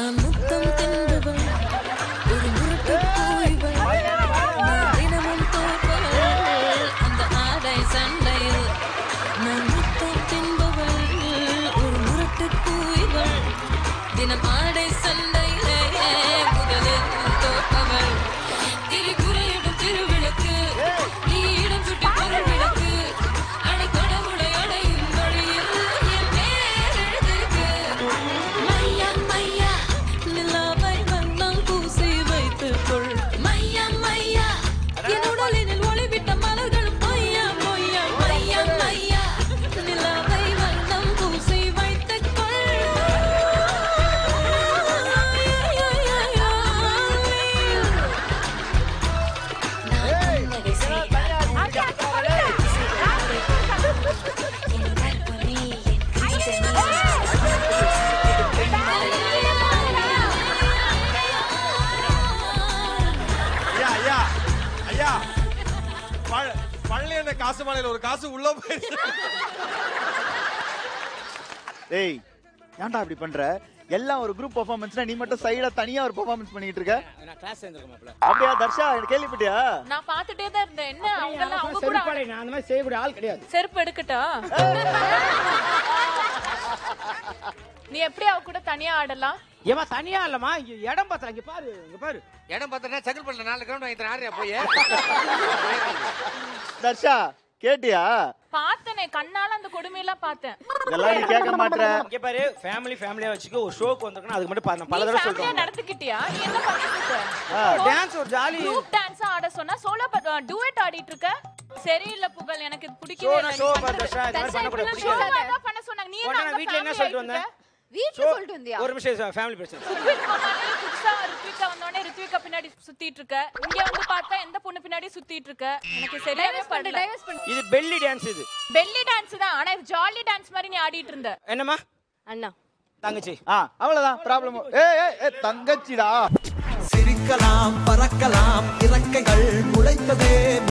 நான் முத்தம் தின்பவள் ஒரு முரட்டு பூய்வள் நான் தினமும் தோற்பவள் அந்த ஆடை சண்டையில் நான் முத்தம் தின்பவள் ஒரு முரட்டு பூய்வள் தினம் ஆடை சண்டையிலே முதலில் தோற்பவள் திரிபுரையிடும் திருவிளக்கு நீடும் சுட்டி பொருள் விளக்கு அடை கடவுளை அடையும் வழியில் என் பேர் எழுதிருக்கு மையா மையா நிலாவை வண்ணம் பூசி வைத்துக் கொள் மையா மையா என் உடலினில் ஒளிவிட்ட மலர்களும் பொய்யா பொய்யா மையா மையா நிலாவை வண்ணம் பூசி வைத்துக் கொள் நான் உன்னை செய்வேன் ஐயா ஐயா ஐயா பழ- பழனி என்ன காசு மாலையில ஒரு காசு உள்ள போயிடுச்சு ஏய் ஏன்டா அப்படி பண்ற எல்லாம் ஒரு குரூப் பெர்ஃபார்மன்ஸ்னா நீ மட்டும் சைடா தனியா ஒரு பெர்ஃபார்மன்ஸ் பண்ணிட்டு இருக்க நான் கிளாஸ் சேர்ந்துருக்கேன் மாப்பிள்ள அப்படியா தர்ஷா எனக்கு கேள்விப்பட்டியா நான் பார்த்துட்டே தான் இருந்தேன் என்ன அவங்க எல்லாம் அவங்க கூட செருப்பாளை நான் அந்த மாதிரி செய்யக்கூடிய ஆள் கிடையாது செருப்பு எடுக்கட்டா நீ எப்படி அவ கூட தனியா ஆடலாம் ஏமா தனியா இல்லம்மா இங்க இடம் பார்த்தல இங்க பாரு இங்க பாரு இடம் பார்த்தா சக்கல் பண்ண நாலு கிரவுண்ட் வாங்கி தரேன் ஆறியா போய் தர்ஷா கேட்டியா பார்த்தனே கண்ணால அந்த கொடுமையெல்லாம் பார்த்தேன் இதெல்லாம் நீ கேட்க மாட்ற இங்க பாரு ஃபேமிலி ஃபேமிலியா வச்சுக்க ஒரு ஷோக்கு வந்திருக்கணும் அதுக்கு மட்டும் பாரு, நான் பல நீ தடவை ஃபேமிலியா சொல்றேன் நடந்துக்கிட்டியா நீ என்ன பண்ணிட்டு இருக்க டான்ஸ் ஒரு ஜாலி குரூப் டான்ஸ் ஆட சொன்னா சோலோ டூயட் ஆடிட்டு இருக்க சரியில்ல புகழ் எனக்கு இது பிடிக்கவே ஷோனா இல்ல ஷோ நீ பாரு பண்றது. தர்ஷா இந்த மாதிரி பண்ணக்கூடாது ஷோவா பிடிக்காது தான் பண்ண சொன்னாங்க நீ உடனே என்ன நான் வீட்ல என்ன சொல்லிட்டு வந்தேன் வீட்டுல ஷோ- சொல்லிட்டு வந்தியா ஒரு நிமிஷம் ஃபேமிலி பிரச்சனை ரித்விக் போனாலே புதுசா ரித்விகா வந்தோடனே ரித்விகா பின்னாடி சுத்திட்டு இருக்க இங்க வந்து பார்த்தா எந்த பொண்ணு பின்னாடி சுத்திட்டு இருக்க எனக்கு சரியாவே டைவர்ஸ் பண்ணு பண்ணல டைவர்ஸ் பண்ணு இது பெல்லி டான்ஸ் இது பெல்லி டான்ஸ் தான் ஆனா இது ஜாலி டான்ஸ் மாதிரி நீ ஆடிட்டு இருந்த என்னம்மா அண்ணா தங்கச்சி ஆ அவ்வளவுதான் ப்ராப்ளம் ஏய் ஏய் ஏய், தங்கச்சிடா சிரிக்கலாம் பறக்கலாம் இறக்கைகள் முளைத்ததே